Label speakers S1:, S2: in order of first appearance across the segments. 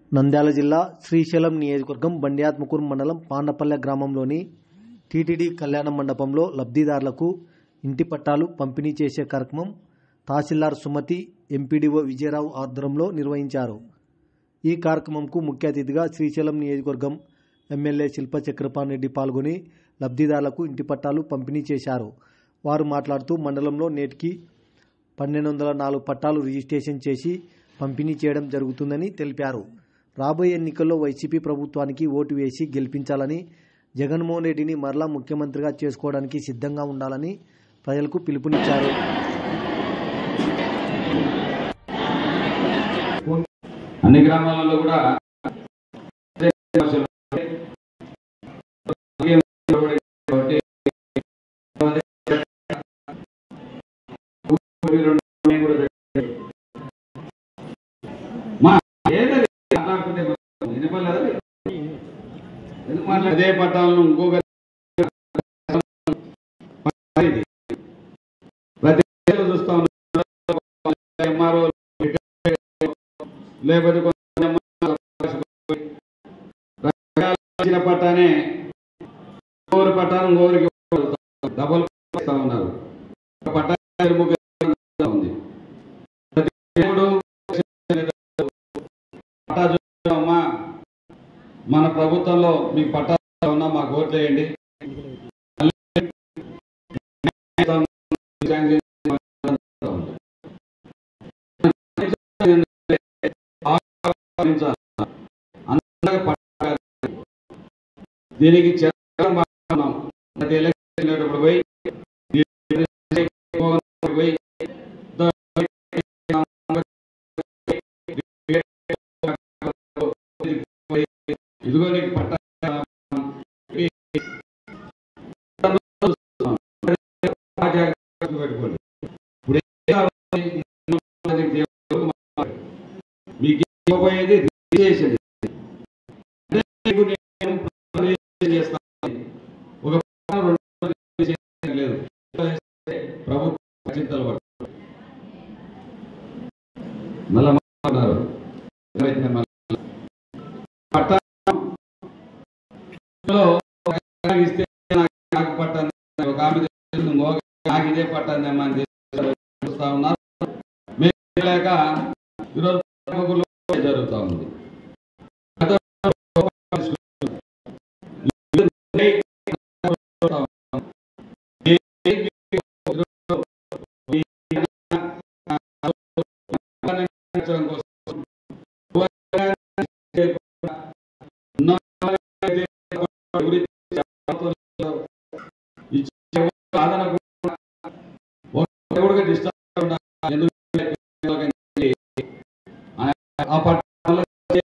S1: నంద్యాల జిల్లా శ్రీశైలం నియోజకవర్గం బండియాత్మకూరు మండలం పాండపల్లె గ్రామంలోని టీటీడీ కళ్యాణ మండపంలో లబ్ధిదారులకు ఇంటి పట్టాలు పంపిణీ చేసే కార్యక్రమం తహసీల్దార్ సుమతి ఎంపీడీఓ విజయరావు ఆధ్వర్యంలో నిర్వహించారు ఈ కార్యక్రమంకు ముఖ్య అతిథిగా శ్రీశైలం నియోజకవర్గం ఎమ్మెల్యే శిల్ప చక్రపాణి రెడ్డి పాల్గొని లబ్ధిదారులకు ఇంటి పట్టాలు పంపిణీ చేశారు వారు మాట్లాడుతూ మండలంలో నేటికి పన్నెండు వందల నాలుగు పట్టాలు రిజిస్ట్రేషన్ చేసి పంపిణీ చేయడం జరుగుతుందని తెలిపారు రాబోయే ఎన్నికల్లో వైసీపీ ప్రభుత్వానికి ఓటు వేసి గెలిపించాలని జగన్మోహన్ రెడ్డిని మరలా ముఖ్యమంత్రిగా చేసుకోవడానికి సిద్ధంగా ఉండాలని ప్రజలకు పిలుపునిచ్చారు
S2: అన్ని గ్రామాలలో కూడా అదే సమస్యలు ఉన్నాయి. కాబట్టి ఊపిరి రెండు ఉన్నాయి కూడా పెట్టారు. మా ఏదది మాట్లాడుతుంటే మనం వినపడలేదా? ఎందుకు మాట్లాడ- అదే పట్టాలను ఇంకొక ఇది. ప్రతి ఏళ్ళు చూస్తా ఉన్నాం ఎంఆర్ఓ లేకపోతే కొంచెం రకరకాల ఇచ్చిన పట్టానే ఇంకోరు పట్టాను ఇంకోరికి డబల్ ఇస్తా ఉన్నారు ఒక పట్టా ఇద్దరు ముగ్గురు ఉంది ప్రతి దేవుడు పట్టా చూసామమ్మా మన ప్రభుత్వంలో మీకు పట్టా ఉన్నా మాకు ఓట్లు వేయండి అందరూ పట్టాలి. దీనికి చర్చలు మాట్లాడుతున్నాం ప్రతి ఎలక్షన్ వెళ్ళేటప్పుడు పోయి ఈ పోయి ఇదిగో నీకు పట్టా పెట్టుకోండి ఇప్పుడు మీకు ఇవ్వబోయేది రిజిస్ట్రేషన్ అదే మీకు నేను రిజిస్ట్రేషన్ చేస్తాను. ఒక పట్టణం రెండు రిజిస్ట్రేషన్ లేదు ప్రభుత్వ చింతలు పడుతుంది మళ్ళా మాట్లాడారు ఎవరైతే మళ్ళా పట్టణంలో ఒక ఎకరానికి ఇస్తే నాకు నాకు పట్టాను ఒక ఆమె తెలుసు, ఇంకో నాకు ఇదే పట్టాను అని చూస్తా ఉన్నారు మేము లేక ఈరోజు ప్రముఖులు జరుగుతూ ఉంది డిస్టర్బ్ ఉండాలి ఎందుకు ఆ పట్టణంలో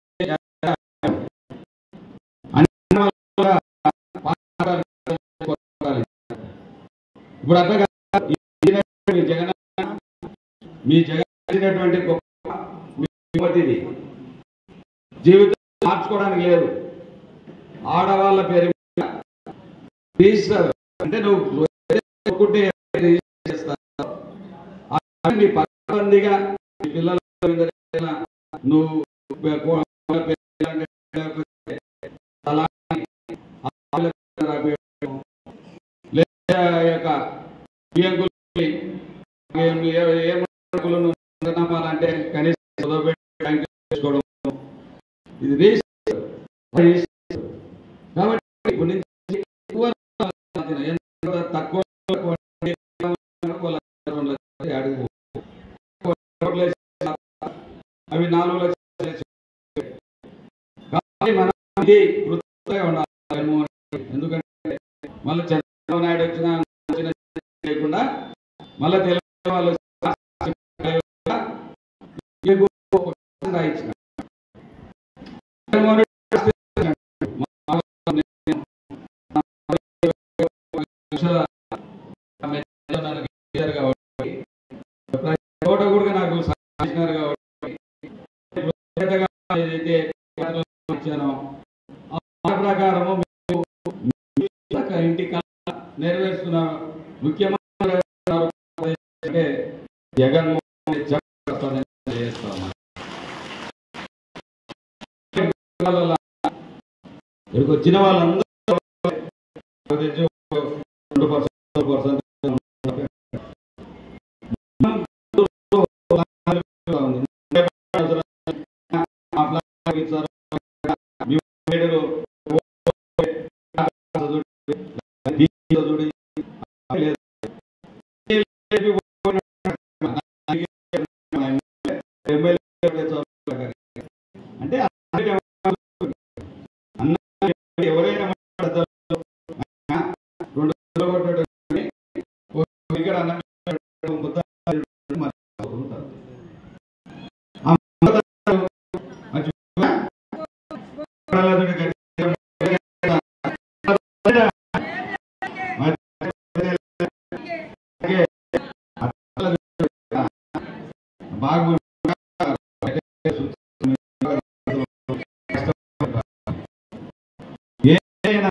S2: అన్ని వాళ్ళు కూడా పాఠశాలలు కొట్టాలి. ఇప్పుడు అట్లా కాదు. ఈ మీ జగన్ మీ జగన్ ఇచ్చినటువంటి గొప్ప మీ యువతి ఇది. జీవితం మార్చుకోవడానికి లేదు ఆడవాళ్ళ పేరు మీద రిజిస్టర్ అంటే నువ్వు ఒక్కటే రిజిస్టర్ చేస్తావు. ఆ నీ పక్కబందిగా నీ పిల్లల మీద నువ్వు కోళ్ళ పేరు లేకపోతే అలాంటి ఆవుల పేరు రాపియడం. లేదా ఈ యొక్క బియ్యంకుల్ని ఏం- ఏ- ఏ ముక్కలను నమ్మాలంటే కనీసం చదవబెట్టి బ్యాంకులో వేసుకోవడం. ఇది రిజిస్టర్. రిజిస్టర్. కాబట్టి ఇప్పటి నుంచి ఎక్కువ ఎంత తక్కువ వాళ్ళ అడుగు అవి నాలుగు లక్షలు చేసి కాబట్టి మనం ఇది వృత్తిగా ఉండాలి జగన్మోహన్ రెడ్డి. ఎందుకంటే మళ్ళీ చంద్రబాబు నాయుడు వచ్చిన వచ్చిన లేకుండా మళ్ళీ తెలుగు వాళ్ళు ఎక్కువ ఇచ్చిన జగన్మోహన్ రెడ్డి నాకు ఇచ్చారు కాబట్టి ప్రతి చోట కూడా నాకు సాధించినారు కాబట్టి కృతజ్ఞతగా ఏదైతే ఇచ్చానో ఆ మాట ప్రకారము మీరు మీ యొక్క ఇంటి కళ నెరవేరుస్తున్న ముఖ్యమంత్రి గారు అంటే జగన్మోహన్ రెడ్డి చెప్పాలని చేస్తాము వాళ్ళ ఇక్కడికి వచ్చిన వాళ్ళందరూ నాకు తెలిసి ఒక రెండు పర్సెంట్ పర్సెంట్ అంటే అన్న ఎవరైనా మాట్లాడతారు రెండు వందలు కొట్టాడు కానీ ఒక ఇక్కడ అన్నం పెట్టాడు, ముద్ద మాట్లాడుకుంటారు. ఆ ముద్ద అది చూడగా, పడాలని గట్టిగా అలాగే బాగా ఏదైనా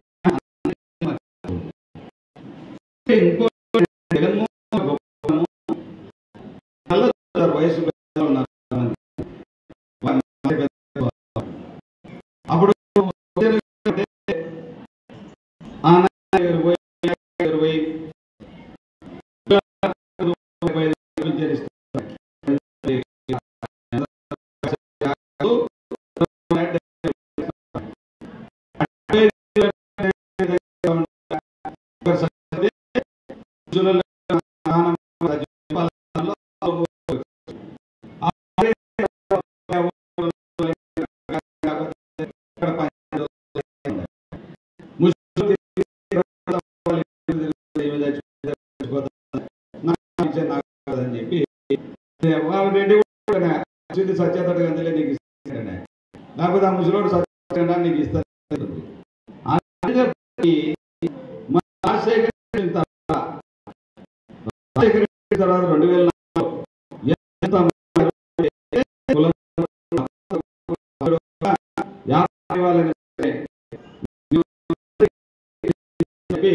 S2: ఇంకో జగన్మోహన్ గొప్పతనం, నల్ల చూస్తారు వయసు పెద్దలు ఉన్నారు కొంతమంది. వారి మధ్య పెద్ద అప్పుడు అంటే ఆ నాయన ఇరవై ఇరవై ఇరవై ఐదు విచారిస్తారు. అని చెప్పి రెడ్డి కూడా అశ్విని సత్యతడు గంటలే నీకు ఇస్తాను లేకపోతే ఆ ముసలోడు సత్యనా నీకు ఇస్తాను ఆ చెప్పి మన రాజశేఖర రెడ్డి తర్వాత రాజశేఖర రెడ్డి తర్వాత రెండు వేల నాలుగులో ఎంత కులం యాభై వాళ్ళని చెప్పి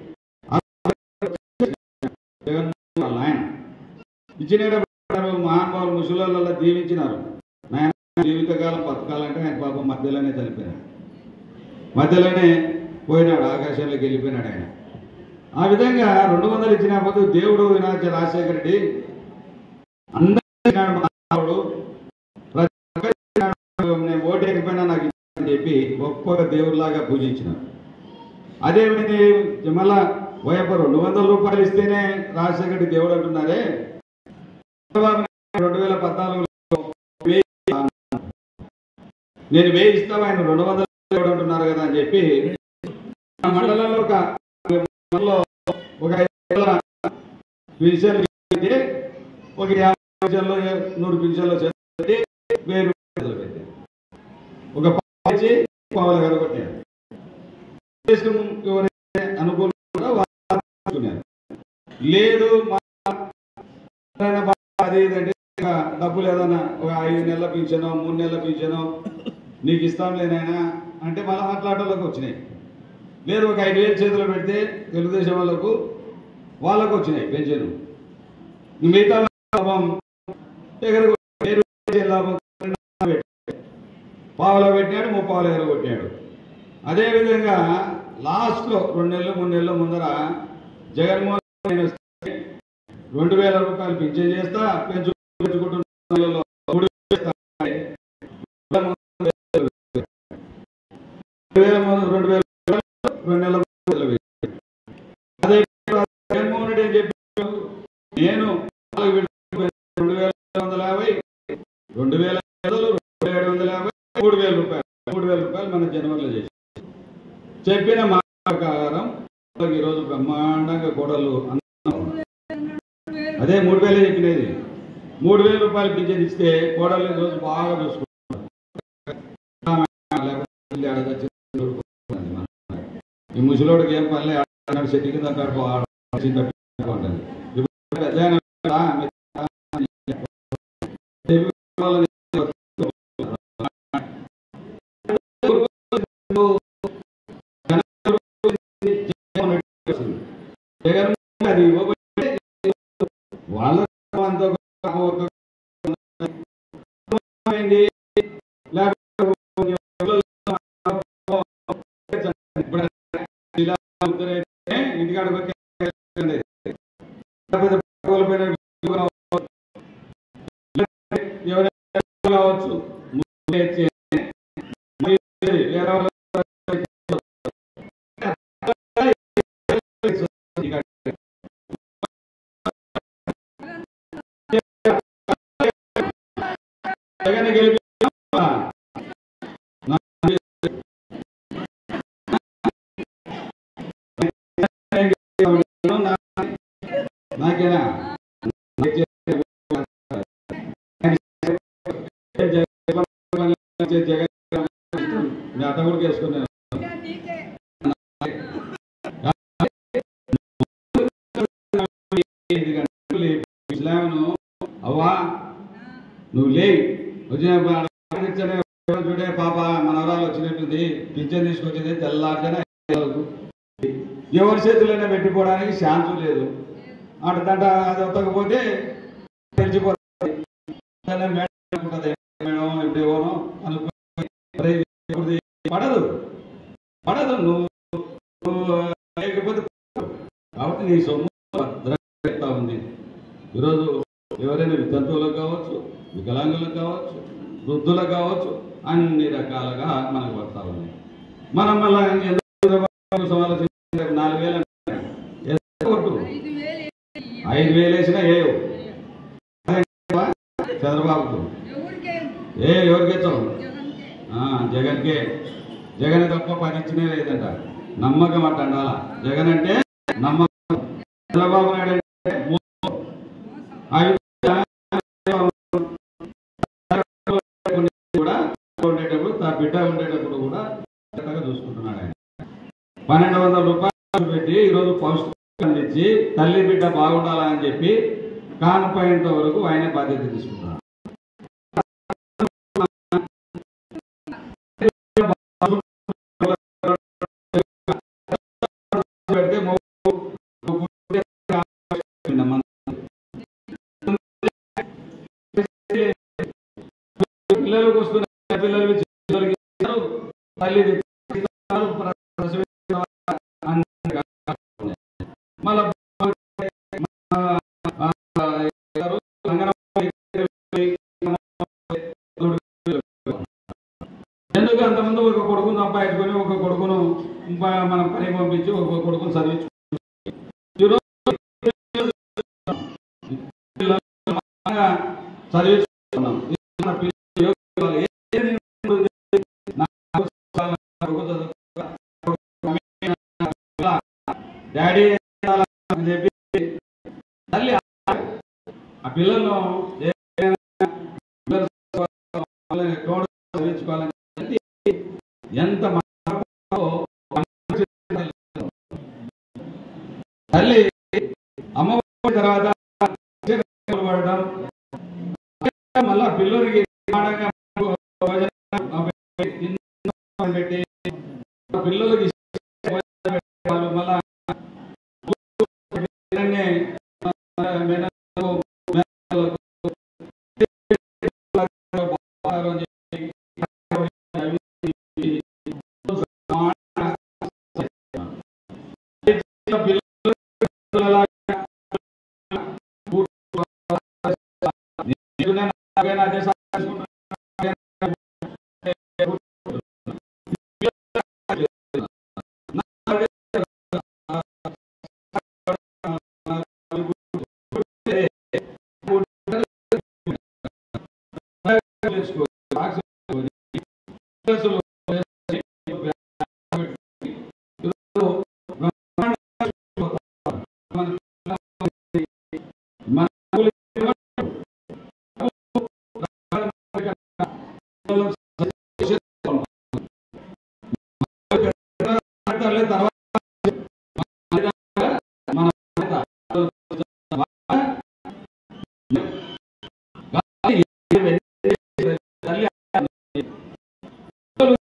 S2: జగన్మోహన్ వాళ్ళ ఆయన ఇచ్చినప్పుడు మహానుభావులు ముసలిళ్ళ దీవించినారు నాయన జీవితకాలం బతకాలంటే ఆయన పాపం మధ్యలోనే చనిపోయినాడు మధ్యలోనే పోయినాడు ఆకాశంలోకి వెళ్ళిపోయినాడు ఆయన ఆ విధంగా రెండు వందలు ఇచ్చిన పోతే దేవుడు వినాచ రాజశేఖర రెడ్డి అందరూ ఇచ్చినాడు మహానుభావుడు ప్రతి ఒక్కరికి ఇచ్చినాడు. నేను ఓటు ఎక్కిపోయినా నాకు ఇచ్చాడని చెప్పి గొప్పగా దేవుడిలాగా పూజించినాడు అదేమిటి మళ్ళా వైపు రెండు వందల రూపాయలు ఇస్తేనే రాజశేఖర రెడ్డి దేవుడు అంటున్నారే చంద్రబాబు నాయుడు రెండు వేల పద్నాలుగులో వెయ్యి ఇస్తాను. నేను వెయ్యి ఇస్తాను ఆయన రెండు వందల దేవుడు అంటున్నారు కదా అని చెప్పి ఆ మండలంలో ఒక మండలంలో ఒక ఐదు వేల పింఛన్లు ఇస్తే ఒక యాభై పింఛన్లు నూరు పింఛన్లు చేసి వెయ్యి రూపాయలు పెట్టారు ఒక పాచి పావులు కనగొట్టారు దేశం ఎవరైతే అనుకూలంగా వాళ్ళు తీసుకున్నారు. లేదు మా ఎవరైనా బాగా అది ఇది అంటే ఇక డబ్బులు ఏదన్నా ఒక ఐదు నెలల పింఛనో మూడు నెలల పింఛనో నీకు ఇస్తాంలే నాయనా అంటే మళ్ళీ మాట్లాడటంలోకి వచ్చినాయి లేదు ఒక ఐదు వేలు చేతిలో పెడితే తెలుగుదేశం వాళ్ళకు వాళ్ళకు వచ్చినాయి పెన్షన్ మిగతా లాభం ఎగర లాభం పావులో పెట్టాడు ముప్పావులు ఎగరగొట్టాడు అదేవిధంగా లాస్ట్లో రెండు నెలలు మూడు నెలల ముందర జగన్మోహన్ రెడ్డి వస్తే రెండు వేల రూపాయలు పింఛన్ చేస్తా పెంచు పెంచుకుంటున్న నెలలో మూడు వేలు ఇస్తా అంటే రెండు వేల ముందు రెండు వేల రూపాయలు రెండు నెలల ముందర వేశాడు. అదే జగన్మోహన్ రెడ్డి ఏం చెప్పాడు నేను నాలుగు విడతలు రెండు వేల ఐదు వందల యాభై రెండు వేల ఐదు వందలు రెండు వేల ఏడు వందల యాభై మూడు వేల రూపాయలు మూడు వేల రూపాయలు మన జనవరిలో చేసి చెప్పిన మాట ప్రకారం వాళ్ళకి ఈరోజు బ్రహ్మాండంగా గోడలు అన్నం అదే మూడు వేలే చెప్పినది మూడు వేల రూపాయలు పింఛన్ ఇస్తే కోడలు ఈరోజు బాగా చూసుకుంటారు లేకపోతే ఇల్లు ఆడ తెచ్చి చూడుకుంటుంది మన. ఈ ముసలోడికి ఏం పని లేదు ఆడ చెట్టు కింద కడుపు ఆడ చిన్న పిల్ల ఉంటుంది. ఇప్పుడు పెద్దయిన కూడా మిగతా చెప్పి వాళ్ళని జగన్మోహన్ అది ఇవ్వబోతే వాళ్ళ అంతా ఒక- ఏంది? లేకపోతే లేకపోతే కోల్పోయిన ఎవరైనా కావచ్చు ముందే ఇచ్చి వేరే వాళ్ళు జగన్ గెలిపి నాకేనా జగన్ మీ అత్త కూడా చేసుకున్నాను ఇస్లాంను అవ్వా నువ్వు లే వచ్చిన చూడే పాప మనవరాలు వచ్చినట్టుంది పింఛన్ తీసుకొచ్చింది తెల్లారితేనే ఎవరి చేతులైనా పెట్టిపోవడానికి ఛాన్స్ లేదు అటుదంట అది వత్తకపోతే తెలిసిపోతుంది మేడం అనుకుంటది, మేడం ఇప్పుడు ఏమోనో అనుకుని అరే ఇది పడదు పడదు నువ్వు నువ్వు లేకపోతే కాబట్టి నీ సొమ్ము భద్రంగా ఉంది ఈరోజు ఎవరైనా వితంతువులకు కావచ్చు వికలాంగులకు కావచ్చు వృద్ధులకు కావచ్చు అన్ని రకాలుగా మనకు పడతా ఉన్నాయి మనం మళ్ళీ ఎందుకు ఆలోచించి నాలుగు వేలు అంటే ఎంత కొట్టు ఐదు వేలు వేసినా ఏవు చంద్రబాబుకు ఏ ఎవరికి ఇచ్చావు ఆ, జగన్కే జగన్ తప్ప పని ఇచ్చినే లేదంట నమ్మకం అంట అండాల జగన్ అంటే నమ్మకం చంద్రబాబు నాయుడు అంటే మోసం. అవి కూడా ఉండేటప్పుడు తా బిడ్డ ఉండేటప్పుడు కూడా చక్కగా చూసుకుంటున్నాడు ఆయన పన్నెండు వందల రూపాయలు పెట్టి ఈరోజు పౌష్టికం అందించి తల్లి బిడ్డ బాగుండాలని చెప్పి కానుపోయేంత వరకు ఆయన బాధ్యత తీసుకుంటున్నాడు పెడితే మో- పిల్లలకు వస్తున్న పిల్లలకి చేతులకి ఇస్తారు, తల్లి ఇస్తారు, ప్రసవిస్తారు, అన్ని రకాలు. మళ్ళా ఆ, ఆ, ఇస్తారు, అంగన్వాడీ ఎందుకు అంతమంది ఒక కొడుకును సంపాదించుకొని ఒక కొడుకును ప- మనం పని పంపించి ఒక కొడుకును చదివించు ఈరోజు పిల్లలు బాగా చదివించుకున్నాం ఈ మన పిల్లలు యోగ్యులు ఏది ఉంటుంది? నాకు చాలా కొడుకు చదువుకోవాలి, కొడుకు డాడీ అని చెప్పి తల్లి ఆ పిల్లలను ఏదైనా పిల్లలు వాళ్ళని ఎక్కడ చదివించుకోవాలని చెప్పి ఎంత మార్పో తల్లి అమ్మవారి తర్వాత పడడం మళ్ళా పిల్లలకి ప్రమాణంగా భోజనం పెట్టి పిల్లలకి వాళ్ళు మళ్ళా పిల్లల్ని మేనలకు, మేనలకు అని చెప్పి తర్వాత మన తల్లి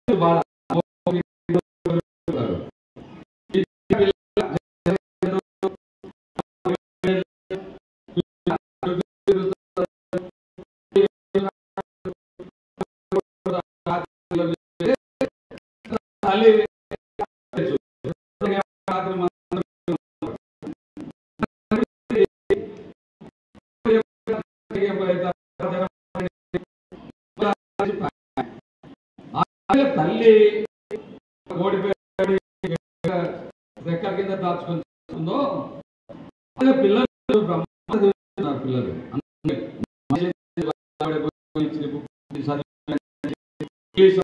S2: అలాగే తల్లి ఓడిపోయి రెక్కల కింద దాచుకుంటుందో అలాగే పిల్లలు బ్రహ్మాండంగా చదువుతున్నారు పిల్లలు అందరూ మంచి పడిపోయి చదివి ఇంగ్లీష్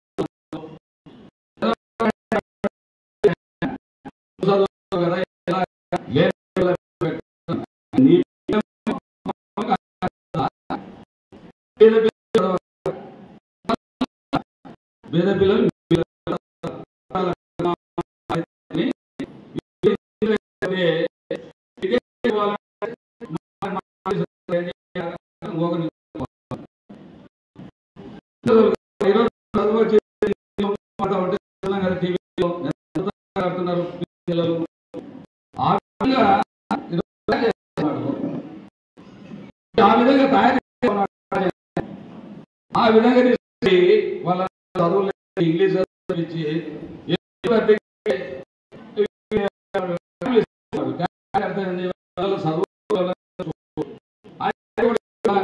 S2: చదువు కదా ఎలా లేని నీ పేద పిల్లలు పేద పిల్లలు పిల్లలు ఆ విధంగా ఈరోజు చేస్తున్నాడు. ఆ విధంగా తయారు చేసుకున్నాడు. ఆ విధంగా తీసుకొని వాళ్ళ చదువులు ఇంగ్లీష్ చదివించి ఏదో అద్దెకి అర్థం ఏంది? వాళ్ళ చదువు వాళ్ళ అది కూడా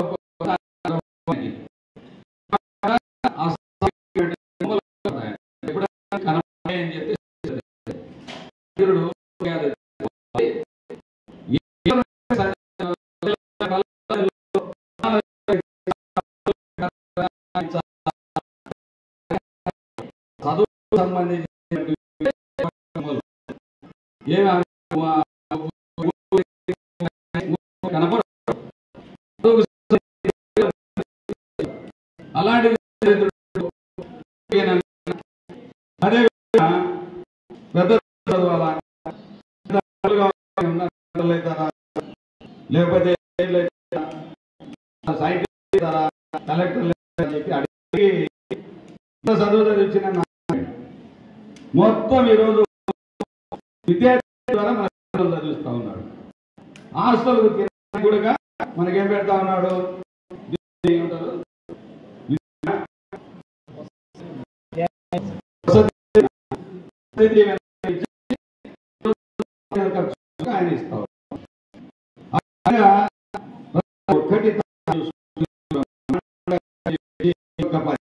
S2: ఆ ఎప్పుడైనా కనపడే అని చెప్పి వీరుడు కాదు. చదువు సంబంధించిన ఏమి కనపడ అలాంటి అదే విధంగా పెద్ద చదవాలా పెద్దలుగా ఉన్న పిల్లలు అవుతారా? లేకపోతే సైంటిస్ట్ అవుతారా? కలెక్టర్ అవుతారా అని చెప్పి అడిగి ఇంత చదువు చదివించిన నా- మొత్తం ఈరోజు విద్యార్థి ద్వారా మన పిల్లలు చదివిస్తా ఉన్నాడు హాస్టల్ కూడా మనకేం పెడతా ఉన్నాడు ఏమంటారు? వసతి వసతి ఖర్చు ఆయన ఇస్తాడు అలాగా ఒక్కటి ఒక పది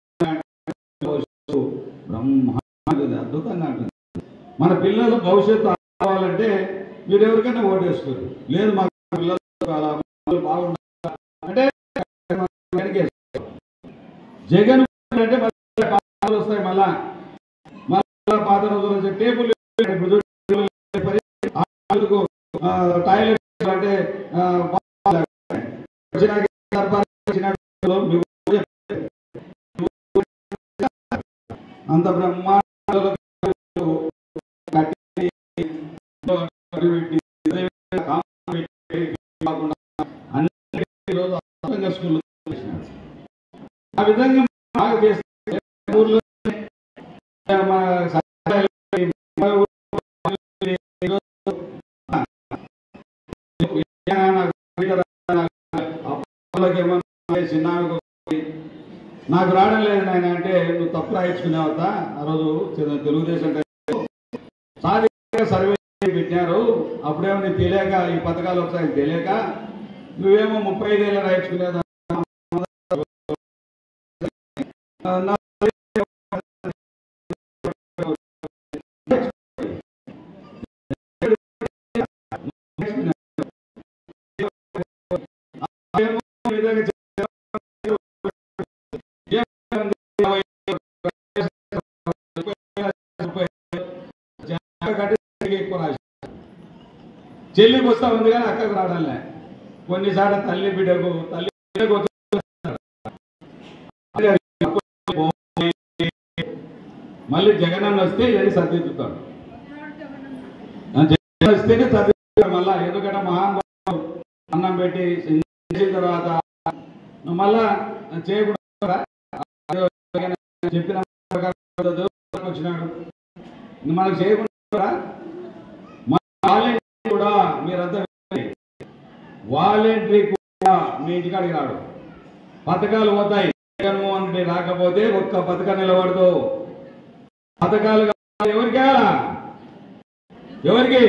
S2: బ్రహ్మాండ అద్భుతంగా ఉంటుంది మన పిల్లలు భవిష్యత్తు కావాలంటే మీరు ఎవరికైనా ఓటేస్తారు లేదు మా పిల్లలు చాలా బాగుండాలి అంటే వెనకేస్తారు. జగన్ అంటే మళ్ళీ పాటలు వస్తాయి మళ్ళా మళ్ళా పాత రోజులు వచ్చే టేబుల్ టాయిలెట్ అంటే ఆ, వచ్చినాక దర్బార్ వచ్చినప్పుడు మీకు అంత బ్రహ్మాండ కట్టి కాకుండా అన్ని రోజు అద్భుతంగా స్కూల్ చేసినాడు. ఆ విధంగా బాగా చేస్తే ఊర్లో మా సచివాలయం, మా ఊర్లో ఈరోజు అప్పులకి ఏమన్నా చిన్నగా నాకు రావడం లేదు నాయన అంటే నువ్వు తప్పు రాయించుకునేవత ఆ రోజు చిన్న తెలుగుదేశం టైంలో సాధిక సర్వే పెట్టినారు అప్పుడేమో నీకు తెలియక ఈ పథకాలు వస్తాయని తెలియక నువ్వేమో ముప్పై ఐదేళ్ళు రాయించుకునేదా నా- ఏమో ఈ విధంగా చెల్లికి వస్తా ఉంది కానీ అక్కకు రావడంలే కొన్నిసార్లు తల్లి బిడ్డకు తల్లి బిడ్డకు వస్తున్నారు. మళ్ళీ జగనన్న వస్తే ఇవన్నీ సర్దిద్దుతాడు ఆ జగన్ వస్తేనే సర్దిద్దుతాడు మళ్ళా ఎందుకంటే మహానుభావుడు అన్నం పెట్టి చేసిన తర్వాత నువ్వు మళ్ళా చేయకూడదు చెప్పిన ప్రకారం వచ్చినాడు ఇంక మనకు చేయకుండా మన వాలంటరీ కూడా మీరంతా వినండి. వాలంటరీ కూడా మీ ఇంటికాడికి రాడు పథకాలు పోతాయి జగన్మోహన్ రెడ్డి రాకపోతే ఒక్క పథకం నిలబడదు పథకాలు కావాలి ఎవరికి కావాలా ఎవరికి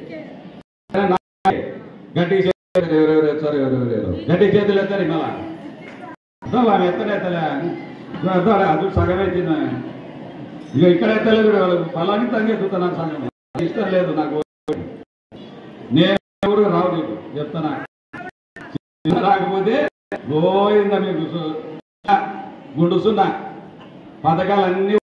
S2: గట్టి చేతులు ఎవరెవరు ఎత్తారు ఎవరెవరు గట్టి చేతులు ఎత్తారు మళ్ళా ఆమె ఎత్తనే ఎత్తలే అది సగమే తిన్నా ఇక ఇక్కడ ఎత్తలేదు వాళ్ళకు ఫలాన్ని తగ్గెత్తుతున్నాను సగమే ఇష్టం లేదు నాకు నేను ఎవరు రావు నీకు చెప్తున్నా రాకపోతే గోయిందా మీకు సు- గుండు సున్నా పథకాలన్నీ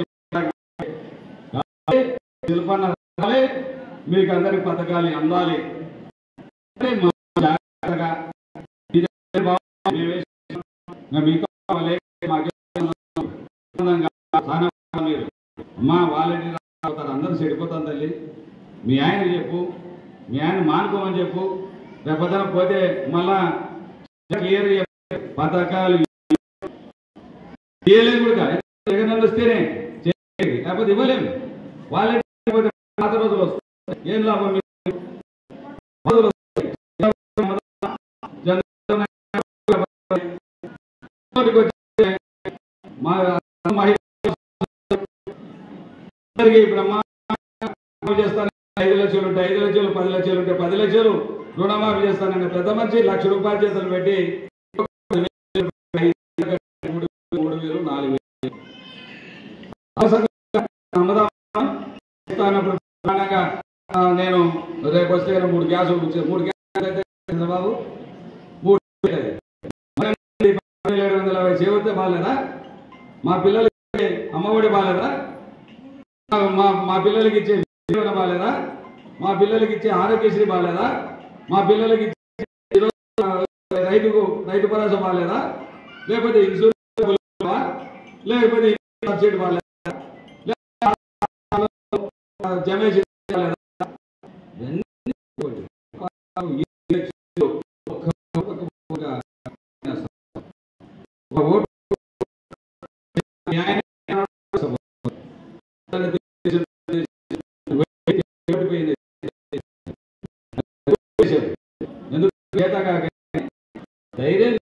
S2: శిల్పన్న రావాలి మీకు అందరికి పథకాలు అందాలి అంటే మా జాగ్రత్తగా ఇది బాగుంది, మేము వేసుకున్నాం. ఇంకా మీకు కావాలి, మాకే ఆనందంగా చాలా మీరు అమ్మా వాళ్ళని అవుతారు అందరూ చెడిపోతాను తల్లి మీ ఆయన చెప్పు మీ ఆయన మానుకోమని చెప్పు రేపొద్దున పోతే మళ్ళా క్లియర్ పథకాలు ఇవ్వలేము కూడా జగన్ వస్తేనే చేయండి. లేకపోతే ఇవ్వలేము వాళ్ళే లేకపోతే పాత రోజులు వస్తాయి ఏం లాభం మీకు? రోజులు వస్తాయి. జగన్ నోటికి వచ్చే మా మహిళ అందరికీ ఇప్పుడు అమ్మా రుణమాఫీ చేస్తాను ఐదు లక్షలు ఉంటే ఐదు లక్షలు పది లక్షలు ఉంటే పది లక్షలు రుణమాఫీ చేస్తానని పెద్ద మనిషి లక్ష రూపాయలు చేతులు పెట్టి మూడు మూడు వేలు నాలుగు వేలు అవసరంగా అమ్మదామా? ఇస్తానప్పుడు ప్రధానంగా, ఆ, నేను రేపు వస్తే కనుక మూడు గ్యాసులు బుక్ చేస్తాను. మూడు గ్యాసులు అయితే ఎంత బాబు మూడు వేలు. మరి పదివేల ఏడు వందల యాభై చేస్తే బాగాలేదా మా పిల్లలకి అమ్మఒడి బాగాలేదా మా మా పిల్లలకి ఇచ్చే జీవన బాగాలేదా మా పిల్లలకి ఇచ్చే ఆరోగ్యశ్రీ బాగాలేదా మా పిల్లలకి ఇచ్చే ఈరోజు రైతుకు రైతు భరోసా బాగాలేదా లేకపోతే ఇన్సూరెన్స్ బాగాలేదా? లేకపోతే సబ్సిడీ బాగాలేదా లేకపోతే జమేసి బాగాలేదా? ఇవన్నీ ఒకటి. ఈ ఎలక్షన్లో ఒక్క ఒక్క- ఒక- ఒక ఓటు న్యాయం ఓడిపోయింది. ఎందుకు చేతగా ధైర్యం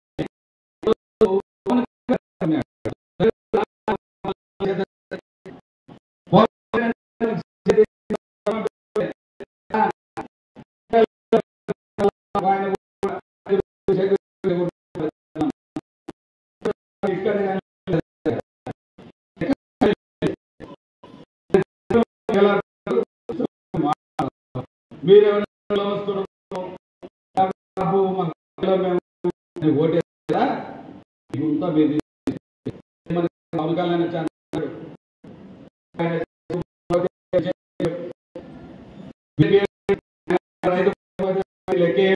S2: మీరెవరైనా వస్తున్నారు బాబు మా పిల్లలు మేము ఓటేదా ఇంత మీది మన పవన్ కళ్యాణ్ వచ్చాడు. ఆయన ఓటేసి మీకు రైతు లెక్కే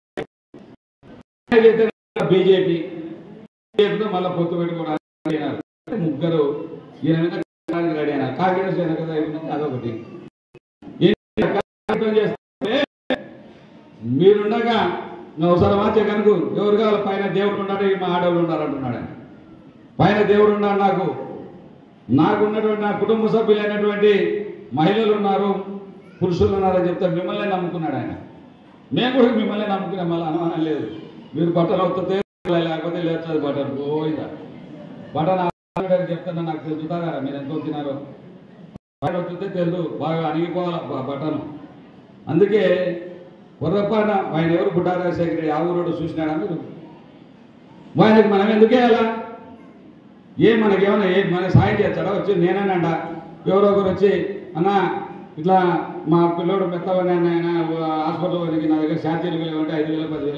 S2: బీజేపీ బీజేపీతో మళ్ళీ పొత్తు పెట్టుకోవడానికి అయినారు. ముగ్గురు ఈయన మీద కాంగ్రెస్ రెడీ అయినారు కాంగ్రెస్ వెనక అయిపోయింది అదొకటి ఏం కార్యక్రమం చేస్తే మీరుండగా నువ్వు అవసరమా జగన్కు ఎవరు కావాలి పైన దేవుడు ఉన్నాడు ఈ మా ఆడవాళ్ళు ఉన్నారు అంటున్నాడు ఆయన. పైన దేవుడు ఉన్నాడు నాకు నాకు ఉన్నటువంటి నా కుటుంబ సభ్యులైనటువంటి మహిళలు ఉన్నారు పురుషులు ఉన్నారని చెప్తే మిమ్మల్ని నమ్ముకున్నాడు ఆయన మేము కూడా మిమ్మల్ని నమ్ముకునే మళ్ళీ అనుమానం లేదు మీరు బట్టలు అవుతుంది లేకపోతే లేదు బట్టలు పోయిందా బట్టలు ఆడని చెప్తున్నా నాకు తెలుసుతా కదా మీరు ఎంత వచ్చినారో పైన వచ్చితే తెలుసు బాగా అణిగిపోవాలి బ- బట్టను అందుకే పొర్రపాన ఆయన ఎవరు బుడ్డా రాజశేఖర ఆ ఊరోడు చూసినాడా మీరు ఆయనకి మనం ఎందుకే అలా ఏ మనకేమైనా ఏ మన సాయం చేస్తాడా వచ్చి నేనేనంట ఎవరో ఒకరు వచ్చి అన్న ఇట్లా మా పిల్లోడు మెత్తవని ఆయన హాస్పిటల్ పోయి నా దగ్గర శాంతిలు వేలు అంటే ఐదు వేలు పదివేలు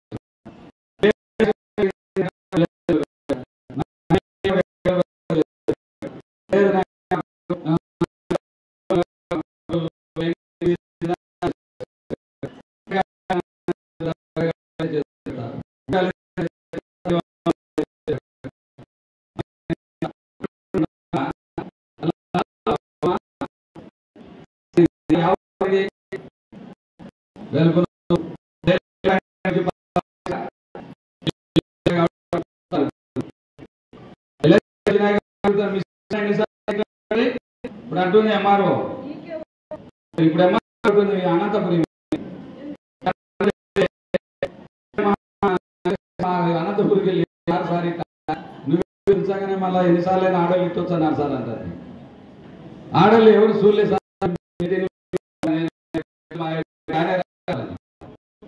S2: లేదు నాయనా. ఇప్పుడు అంటుంది ఎంఆర్ఓ ఇప్పుడు ఎంఆర్ఓ అంటుంది అనంతపురి అనంతపురికి వెళ్ళి ఆరు సారి నువ్వు పిలిచాగానే మళ్ళీ ఎన్నిసార్లు అయినా ఆడవాళ్ళు ఇట్టొచ్చు అన్నారు సార్ అంటారు ఆడవాళ్ళు ఎవరు చూడలేదు సార్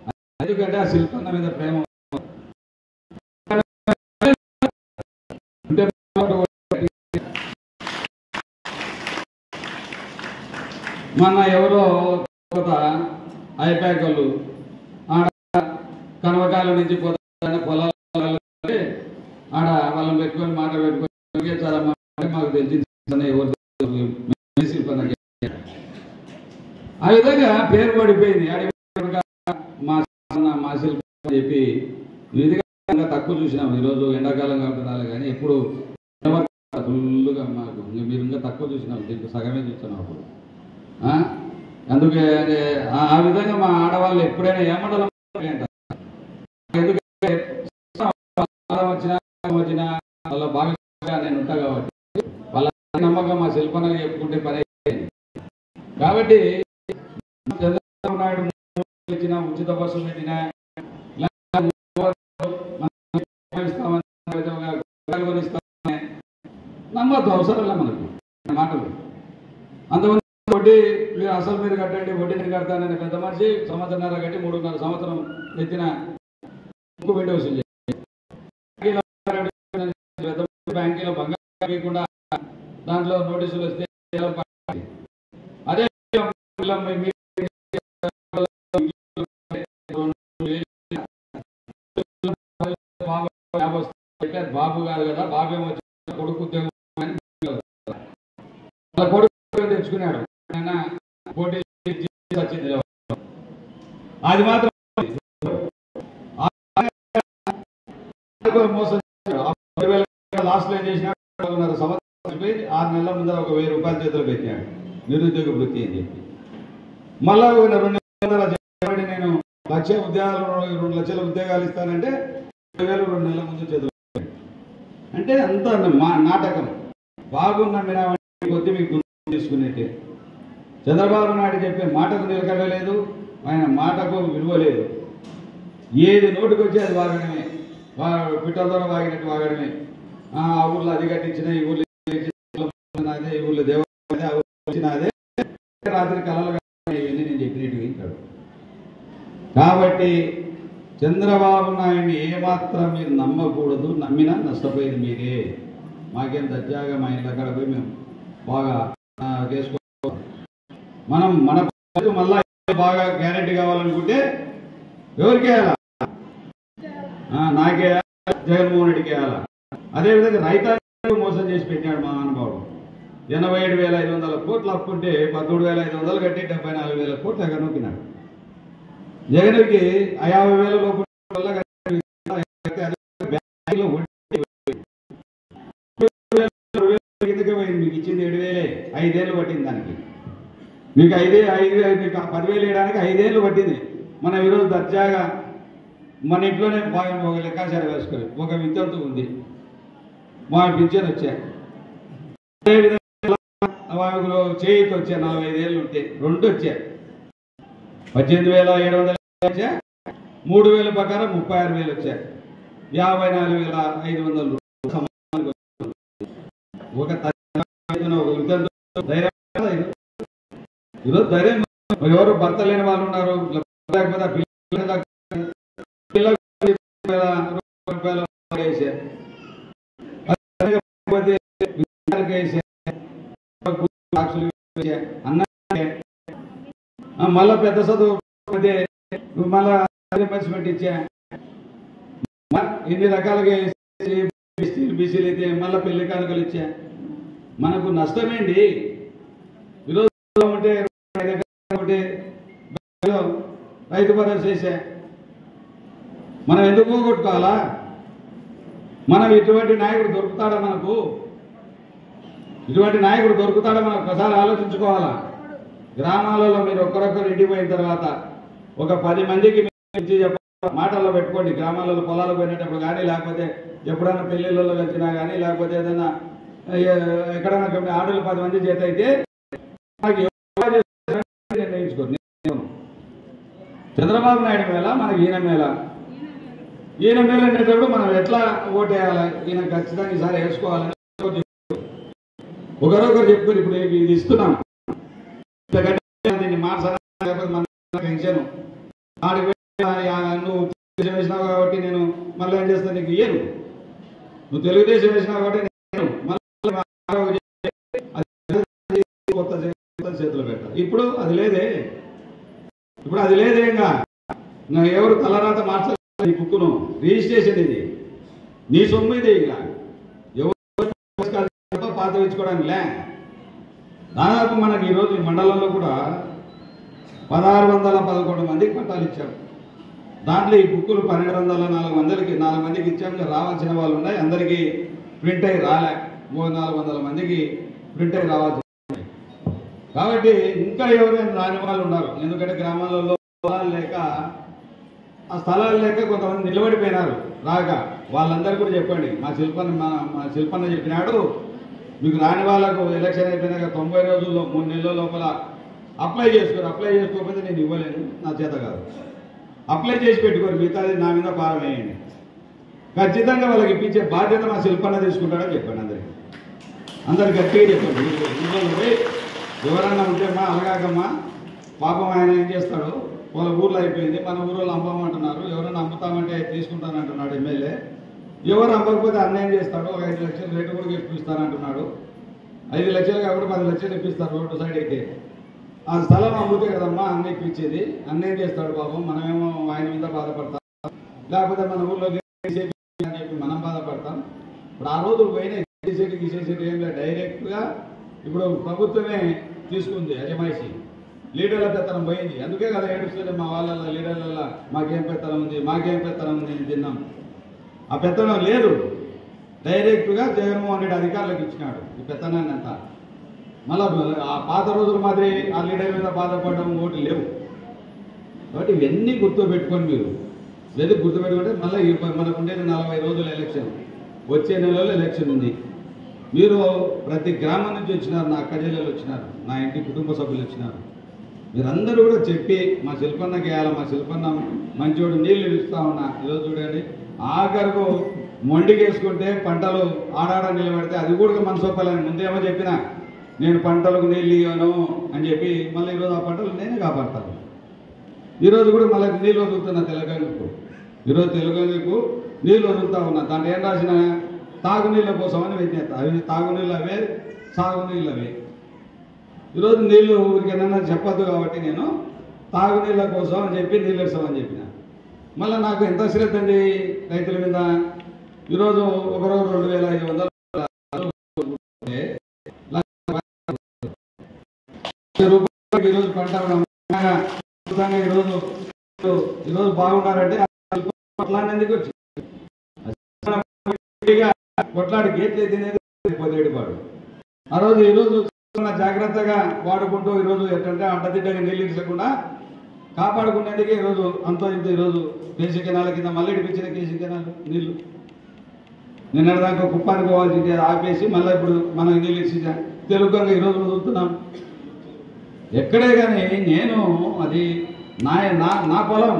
S2: ఎందుకంటే ఆ శిల్పన్న మీద ప్రేమ మొన్న ఎవరో కొత్త ఐపాక్ వాళ్ళు ఆడ కనవకాల నుంచి పోతానే పొలాలు ఆడ వాళ్ళని పెట్టుకొని మాట పెట్టుకొని చాలమ్మా అంటే మాకు తెలిసింది ఎవరు తెలియదు. మెడిసిన్ పని చేయాలి. ఆ విధంగా పేరు పడిపోయింది ఆడ మా అన్న, మా శిల్ప అని చెప్పి ఈ విధంగా ఇంకా తక్కువ చూసినాం ఈరోజు ఎండాకాలం కాబట్టి కానీ ఎప్పుడు ఫుల్గా మాకు ఇంకా మీరు ఇంకా తక్కువ చూసినాం దీంట్లో సగమే చూస్తున్నాం అప్పుడు ఆ? అందుకే అదే ఆ ఆ విధంగా మా ఆడవాళ్ళు ఎప్పుడైనా ఏమండలం అంటారు. ఎందుకంటే కాలం వచ్చినా కాలం వచ్చినా వాళ్ళ బాగా నేను ఉంటా కాబట్టి వాళ్ళ నమ్మకం మా శిల్పన చెప్పుకుంటే పని అయిపోయింది. కాబట్టి చంద్రబాబు నాయుడు ఇచ్చిన ఉచిత బస్సు పెట్టిన నమ్మద్దు అవసరం లే మనకు మాటలు అంతమంది వడ్డీ మీరు అసలు మీరు కట్టండి వడ్డీ నేను కడతానని పెద్ద మనిషి సంవత్సరంన్నర కట్టి మూడున్నర సంవత్సరం ఎత్తిన ఇంకో వడ్డీ వసూలు చేయాలి. పెద్ద మనిషి బ్యాంకీలో బంగారం ఇవ్వకుండా దాంట్లో నోటీసులు వస్తే ఏదో పని. అదే ఇలా మీ- మీ- బాబు యాభై వస్తాయి. అది బాబు కాదు కదా బాబు ఏమో వచ్చి కొడుకు ఉద్యోగం అని వాళ్ళ కొడుకు ఉద్యోగం తెచ్చుకున్నాడు ఆయన పోటీ చేసి వచ్చింది అది మాత్రం మోసం చేశాడు. ఆ పది వేల లాస్ట్ లో ఏం చేసినాడు నాలుగున్నర సంవత్సరం పోయి ఆరు నెలల ముందర ఒక వెయ్యి రూపాయల చేతులు పెట్టాడు నిరుద్యోగ వృత్తి అని చెప్పి మళ్ళా ఒక రెండు నెలల చెప్పబడి నేను లక్ష ఉద్యోగాలు రెండు లక్షల ఉద్యోగాలు ఇస్తానంటే రెండు వేలు రెండు నెలల ముందు చేతులు పెట్టాడు. అంటే అంత మా నాటకం బాగున్న మీరు కొద్ది మీకు గుర్తు తీసుకునేట్టే చంద్రబాబు నాయుడు చెప్పే మాటకు నిలకడ లేదు ఆయన మాటకు విలువ లేదు ఏది నోటికి వచ్చి అది వాగడమే వా- పిట్టల ద్వారా వాగినట్టు వాగడమే ఆ ఆ ఊర్లో అది కట్టించిన ఈ ఊర్లో ఇది కట్టించిన, అదే ఈ ఊర్లో దేవాలయం అదే, ఆ ఊర్లో వచ్చిన అదే రాత్రి కళలు ఇవన్నీ నేను చెప్పినట్టు వింటాడు కాబట్టి చంద్రబాబు నాయుడిని ఏమాత్రం మీరు నమ్మకూడదు నమ్మినా నష్టపోయేది మీరే మాకేం దర్జాగా మా ఇళ్ళ అక్కడ పోయి మేము బాగా ఆ, చేసుకో మనం మన పరిస్థితి మళ్ళా బాగా గ్యారెంటీ కావాలనుకుంటే ఎవరికి వేయాలా ఆ, నాకే వేయాలా, జగన్మోహన్ రెడ్డికి వేయాలా అదేవిధంగా రైతాంగం మోసం చేసి పెట్టాడు మా అనుభవం ఎనభై ఏడు వేల ఐదు వందల కోట్లు అప్పుంటే పదమూడు వేల ఐదు వందలు కట్టి డెబ్బై నాలుగు వేల కోట్లు ఎగనొక్కినాడు జగన్కి ఆ యాభై వేల లోపు వల్ల కట్టి బ్యాంకులో వడ్డీ కిందకే పోయింది మీకు ఇచ్చింది ఏడు వేలే ఐదేళ్ళు పట్టింది దానికి మీకు ఐదే ఐదు మీకు ఆ పదివేలు వేయడానికి ఐదేళ్ళు పట్టింది మనం ఈరోజు దర్జాగా మన ఇంట్లోనే బాగా ఒక లెక్కాచారం వేసుకొని ఒక విద్యుత్ ఉంది మా పింఛన్ వచ్చా అదేవిధంగా వాళ్ళకు చేయికి వచ్చా నలభై ఐదేళ్ళు ఉంటే రెండు వచ్చా పద్దెనిమిది వేల ఏడు వందల వచ్చా మూడు వేల ప్రకారం ముప్పై ఆరు వేలు వచ్చా యాభై నాలుగు వేల ఐదు వందలు సమానంగా ఒక తల్లి ఒక విద్యార్థి ధైర్యం కదా ఇది? ఈరోజు ధైర్యం ఎవరు భర్త లేని వాళ్ళు ఉన్నారు లేకపోతే ఆ పిల్లల పిల్లలకు వేల రూపాయలు వేసే అదే కాకపోతే విద్యార్థికి వేసే లక్షలు వేసే అన్నకే ఆ, మళ్ళా పెద్ద చదువు పోతే మళ్ళా రియంబర్స్మెంట్ ఇచ్చా మ- ఇన్ని రకాలుగా వేసి బీసీలు బీసీలు అయితే మళ్ళీ పెళ్లి కానుకలు ఇచ్చా మనకు నష్టమేంటి ఈరోజు ఉంటే ఐదు ఎకరాలు ఉంటే ఏదో రైతు భరోసా చేసా మనం ఎందుకు పోగొట్టుకోవాలా మనం ఇటువంటి నాయకుడు దొరుకుతాడా మనకు ఇటువంటి నాయకుడు దొరుకుతాడా మనం ఒకసారి ఆలోచించుకోవాలా గ్రామాలలో మీరు ఒక్కరొక్కరు ఇంటికి పోయిన తర్వాత ఒక పది మందికి మీరు ఇచ్చి చెప్ప మాటల్లో పెట్టుకోండి గ్రామాలలో పొలాలకు పోయినప్పుడు కానీ లేకపోతే ఎప్పుడైనా పెళ్లిళ్ళలో వచ్చినా కానీ లేకపోతే ఏదైనా ఏ- ఎక్కడైనా కొన్ని ఆటలు పది మంది చేత అయితే నాకు ఎవరు చేస్తారని నిర్ణయించుకోండి నేను. చంద్రబాబు నాయుడు మేళ మనకి ఈయన మేళ ఈయన మేళ అనేటప్పుడు మనం ఎట్లా ఓటేయాలి ఈయన ఖచ్చితంగా ఈసారి వేసుకోవాలని ఒకరొకరు చెప్పుకొని ఇప్పుడు ఇది ఇస్తున్నాం ఇంత గట్టిగా దీన్ని మార్చాలి లేకపోతే మన టెన్షన్ ఆడికి పోయి, ఆ, నువ్వు తెలుగుదేశం వేసినావు కాబట్టి నేను మళ్ళీ ఏం చేస్తాను నీకు ఇయ్యను నువ్వు తెలుగుదేశం వేసినావు కాబట్టి నేను ఇయ్యను. అది కొత్త చేతులు చేతులు పెట్టాలి ఇప్పుడు అది లేదే ఇప్పుడు అది లేదే ఇంకా ఇంకా ఎవరు తలరాత మార్చాలి ఈ బుక్కును రిజిస్ట్రేషన్ ఇది నీ సొమ్ము ఇది ఇంకా ఎవరు పాత తెచ్చుకోవడానికి లే దాదాపు మనకి ఈరోజు ఈ మండలంలో కూడా పదహారు వందల పదకొండు మందికి పట్టాలు ఇచ్చాం దాంట్లో ఈ బుక్కులు పన్నెండు వందల నాలుగు మందికి నాలుగు మందికి ఇచ్చాం ఇంకా రావాల్సిన వాళ్ళు ఉన్నాయి అందరికీ ప్రింట్ అయ్యి రాలే మూడు నాలుగు వందల మందికి ప్రింట్ అయ్యి రావాల్సి ఉన్నాయి. కాబట్టి ఇంకా ఎవరైనా రాని వాళ్ళు ఉన్నారు ఎందుకంటే గ్రామాలలో స్థలాలు లేక ఆ స్థలాలు లేక కొంతమంది నిలబడిపోయినారు రాక వాళ్ళందరూ కూడా చెప్పండి మా శిల్పన్న మా మా శిల్పన్న చెప్పినాడు మీకు రాని వాళ్ళకు ఎలక్షన్ అయిపోయినాక తొంభై రోజుల్లో మూడు నెలల లోపల అప్లై చేసుకోరు అప్లై చేసుకోకపోతే నేను ఇవ్వలేను నా చేత కాదు అప్లై చేసి పెట్టుకోరు మిగతాది నా మీద భారం వేయండి ఖచ్చితంగా వాళ్ళకి ఇప్పించే బాధ్యత మా శిల్పన్న తీసుకుంటాడని చెప్పండి అందరికి అందరు గట్టిగా చెప్పండి ఊళ్ళో పోయి ఎవరన్నా ఉంటే మా అలగాకమ్మా పాపం ఆయన ఏం చేస్తాడు వాళ్ళ ఊర్లో అయిపోయింది మన ఊర్లో అమ్మమంటున్నారు ఎవరైనా అమ్ముతామంటే తీసుకుంటానంటున్నాడు ఎమ్మెల్యే ఎవరు అమ్మకపోతే అన్యాయం చేస్తాడు ఒక ఐదు లక్షలు రేటు కూడా ఇప్పిస్తానంటున్నాడు ఐదు లక్షలు కాబట్టి పది లక్షలు ఇప్పిస్తారు రోడ్డు సైడ్ అయితే ఆ స్థలం అమ్ముతే కదమ్మా అన్న ఇప్పించేది అన్నేం చేస్తాడు పాపం మనమేమో ఆయన మీద బాధపడతాం లేకపోతే మన ఊర్లో గీసేటి అని చెప్పి మనం బాధపడతాం ఇప్పుడు ఆ రోజులు పోయిన గీసేటి గీసేసేటి ఏం లేదు డైరెక్ట్గా ఇప్పుడు ప్రభుత్వమే తీసుకుంది అజమాయిషి లీడర్ల పెత్తనం పోయింది అందుకే కదా ఏడుస్తుంది మా వాళ్ళ లీడర్ల మాకేం పెత్తనం ఉంది మాకేం పెత్తనం ఉంది అని తిన్నాం ఆ పెత్తనం లేదు డైరెక్ట్గా జగన్మోహన్ రెడ్డి అధికారులకు ఇచ్చినాడు ఈ పెత్తనాన్ని అంతా మళ్ళా ఆ పాత రోజుల మాదిరి ఆ లీడర్ మీద బాధపడడం ఓటు లేవు కాబట్టి ఇవన్నీ గుర్తుపెట్టుకొని మీరు లేదు గుర్తుపెట్టుకుంటే మళ్ళీ ఈ ప- మనకు ఉండేది నలభై రోజుల ఎలక్షన్ వచ్చే నెలలో ఎలక్షన్ ఉంది మీరు ప్రతి గ్రామం నుంచి వచ్చినారు నా అక్క చెల్లెలు వచ్చినారు నా ఇంటి కుటుంబ సభ్యులు వచ్చినారు మీరందరూ కూడా చెప్పి మా శిల్పన్నకి వేయాలి మా శిల్పన్న మంచోడు నీళ్లు ఇస్తా ఉన్నా ఈరోజు చూడండి ఆఖరకు మొండికేసుకుంటే పంటలు ఆడాడ నిలబడితే అది కూడా మనసొప్పాలని ముందేమో చెప్పినా నేను పంటలకు నీళ్ళు ఇవ్వను అని చెప్పి మళ్ళీ ఈరోజు ఆ పంటలు నేనే కాపాడతాను ఈరోజు కూడా మళ్ళీ నీళ్ళు వదులుతున్నా తెలంగాణకు ఈరోజు తెలంగాణకు నీళ్ళు వదులుతా ఉన్నా దాంట్లో ఏం రాసిన తాగునీళ్ళ కోసం అని విజ్ఞత అవి తాగునీళ్ళు అవే సాగునీళ్ళు అవే ఈరోజు నీళ్ళు ఊరికి ఏమన్నా చెప్పొద్దు కాబట్టి నేను తాగునీళ్ళ కోసం అని చెప్పి నీళ్ళు ఇస్తామని చెప్పిన మళ్ళీ నాకు ఎంత శ్రద్ధ అండి రైతుల మీద ఈరోజు ఒకరోజు రెండు వేల ఐదు వందలు ఉంటే లక్ష రూపాయలకి ఈరోజు పంట అమ్మాగా అద్భుతంగా ఈరోజు ఈరోజు బాగున్నారంటే కొట్లాడినందుకు వచ్చి కొట్లాడి గేట్లు తినేది పొదేడు పాడు ఆ రోజు ఈరోజు చాలా జాగ్రత్తగా వాడుకుంటూ ఈరోజు ఎట్లంటే అంటదిడ్డగా నీళ్ళు ఇచ్చకుండా కాపాడుకునేందుకే ఈరోజు అంతో ఇంత ఈరోజు కేసీ కెనాల కింద మళ్ళీ ఇడిపించిన కేసీ కెనాలు నీళ్లు నిన్నటిదాకా కుప్పానికి పోవాల్సింది ఆపేసి మళ్ళీ ఇప్పుడు మనం నీళ్ళు ఇచ్చి తెలుగుగా ఈరోజు వదులుతున్నాం ఎక్కడే కానీ నేను అది నా నా నా పొలం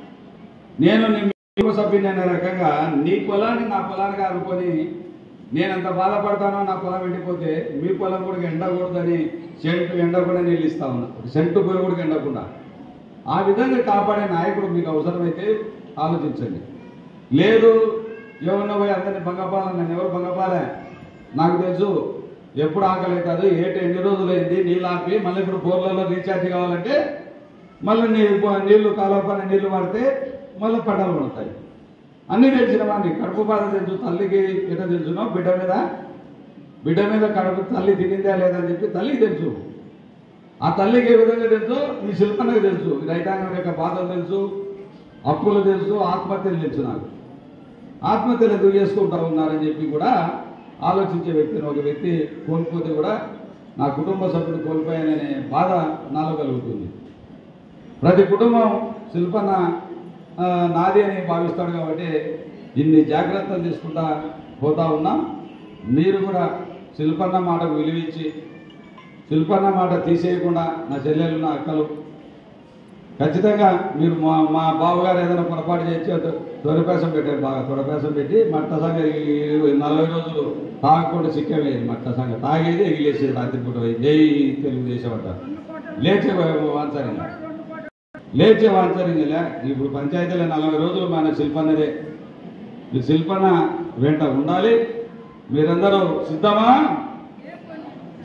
S2: నేను నీ కుటుంబ సభ్యుని అనే రకంగా నీ పొలాన్ని నా పొలానికి ఆదుకొని నేను ఎంత బాధపడతానో నా పొలం ఎండిపోతే మీ పొలం కూడా ఎండకూడదని సెంటు ఎండకుండా నీళ్ళు ఇస్తా ఉన్నా ఒక సెంటు పోయి కూడా ఎండకుండా ఆ విధంగా కాపాడే నాయకుడు మీకు అవసరమైతే ఆలోచించండి లేదు ఎవరినో పోయి అందరిని భంగపాలని నన్ను ఎవరు భంగపాలే నాకు తెలుసు ఎప్పుడు ఆకలి అవుతుంది ఏటి ఎన్ని రోజులు అయింది నీళ్ళు ఆపి మళ్ళీ ఇప్పుడు బోర్లలో రీఛార్జ్ కావాలంటే మళ్ళీ నీళ్ళు నీళ్లు కాలువ పైన నీళ్లు పడితే మళ్ళీ పంటలు పడతాయి అన్నీ తెలిసిన వాడిని కడుపు బాధ తెలుసు తల్లికి ఎట తెలుసునో బిడ్డ మీద బిడ్డ మీద కడుపు తల్లి తినిందా లేదా అని చెప్పి తల్లికి తెలుసు ఆ తల్లికి ఏ విధంగా తెలుసు ఈ శిల్పనకు తెలుసు ఈ రైతాంగం యొక్క బాధలు తెలుసు అప్పులు తెలుసు ఆత్మహత్యలు తెలుసు నాకు ఆత్మహత్యలు ఎందుకు చేసుకుంటా ఉన్నారని చెప్పి కూడా ఆలోచించే వ్యక్తిని ఒక వ్యక్తి కోల్పోతే కూడా నా కుటుంబ సభ్యుడు కోల్పోయాననే బాధ నాలో కలుగుతుంది ప్రతి కుటుంబం శిల్పన్న ఆ, నాది అని భావిస్తాడు కాబట్టి ఇన్ని జాగ్రత్తలు తీసుకుంటా పోతా ఉన్నాం మీరు కూడా శిల్పన్న మాటకు విలువించి శిల్పన్న మాట తీసేయకుండా నా చెల్లెలు నా అక్కలు ఖచ్చితంగా మీరు మా మా బావగారు ఏదైనా పొరపాటు చేసి తొడపేసం పెట్టారు బాగా తొడపేసం పెట్టి మట్ట సంగ ఈ నలభై రోజులు తాగకుండా సిక్కేది మట్ట సంగ తాగేది ఎగిలేసేది రాత్రి పూట పోయి జై తెలుగుదేశం అంట లేచే వాంచరింగ లేచే వాంచరింగలే ఇప్పుడు పంచాయతీలో నలభై రోజులు మన శిల్పన్నదే ఈ శిల్పన్న వెంట ఉండాలి మీరందరూ సిద్ధమా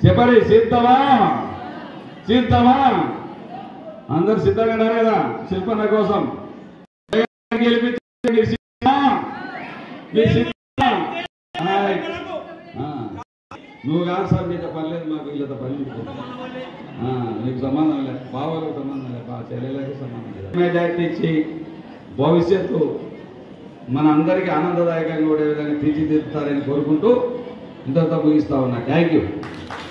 S2: చెప్పండి సిద్ధమా సిద్ధమా అందరు సిద్ధంగా ఉన్నారు కదా శిల్పన్న కోసం గెలిపించండి. మీరు సిద్ధమా? మీరు సిద్ధమా? హాయ్. ఆ. నువ్వు కాదు సార్ మీతో పర్లేదు మాకు వీళ్ళతో పని లేదు. ఆ, నీకు సంబంధం లేదు బావలకు సంబంధం లేదు బా చెల్లెలకు సంబంధం లేదు మెజార్టీ ఇచ్చి భవిష్యత్తు మన అందరికీ ఆనందదాయకంగా ఉండే విధంగా తీర్చిదిద్దుతారని కోరుకుంటూ ఇంతతో ముగిస్తా ఉన్నా థ్యాంక్ యూ